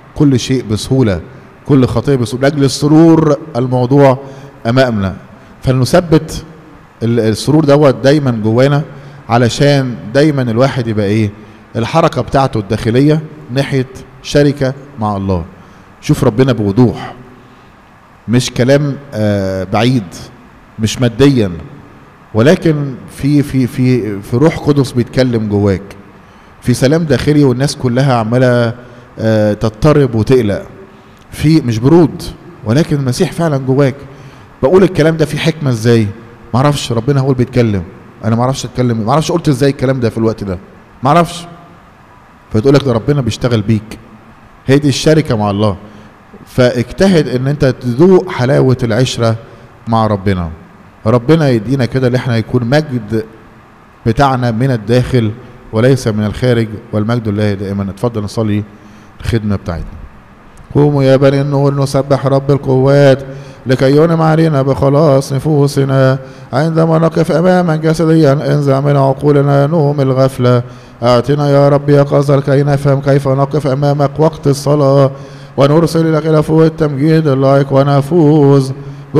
كل شيء بسهولة كل خطية بسهولة لأجل السرور الموضوع أمامنا فلنثبت ال- السرور دوت دايما جوانا علشان دايما الواحد يبقى ايه الحركة بتاعته الداخلية ناحية شركة مع الله شوف ربنا بوضوح مش كلام آه بعيد مش ماديا ولكن في في في في روح قدس بيتكلم جواك في سلام داخلي والناس كلها عماله آه تضطرب وتقلق في مش برود ولكن المسيح فعلا جواك بقول الكلام ده في حكمه ازاي ما اعرفش ربنا هو اللي بيتكلم انا ما اعرفش اتكلم ما اعرفش قلت ازاي الكلام ده في الوقت ده ما اعرفش فتقول لك ده ربنا بيشتغل بيك هي دي الشركه مع الله فاجتهد ان انت تذوق حلاوه العشره مع ربنا ربنا يدينا كده ان احنا يكون مجد بتاعنا من الداخل وليس من الخارج والمجد لله دائما اتفضل نصلي الخدمه بتاعتنا قوموا يا بني النور نسبح رب القوات لكي ينعم علينا بخلاص نفوسنا عندما نقف اماما جسديا انزع من عقولنا نوم الغفله اعطنا يا رب يقظه كي نفهم كيف نقف امامك وقت الصلاه ونرسل لك الى فوق التمجيد اللائق ونفوز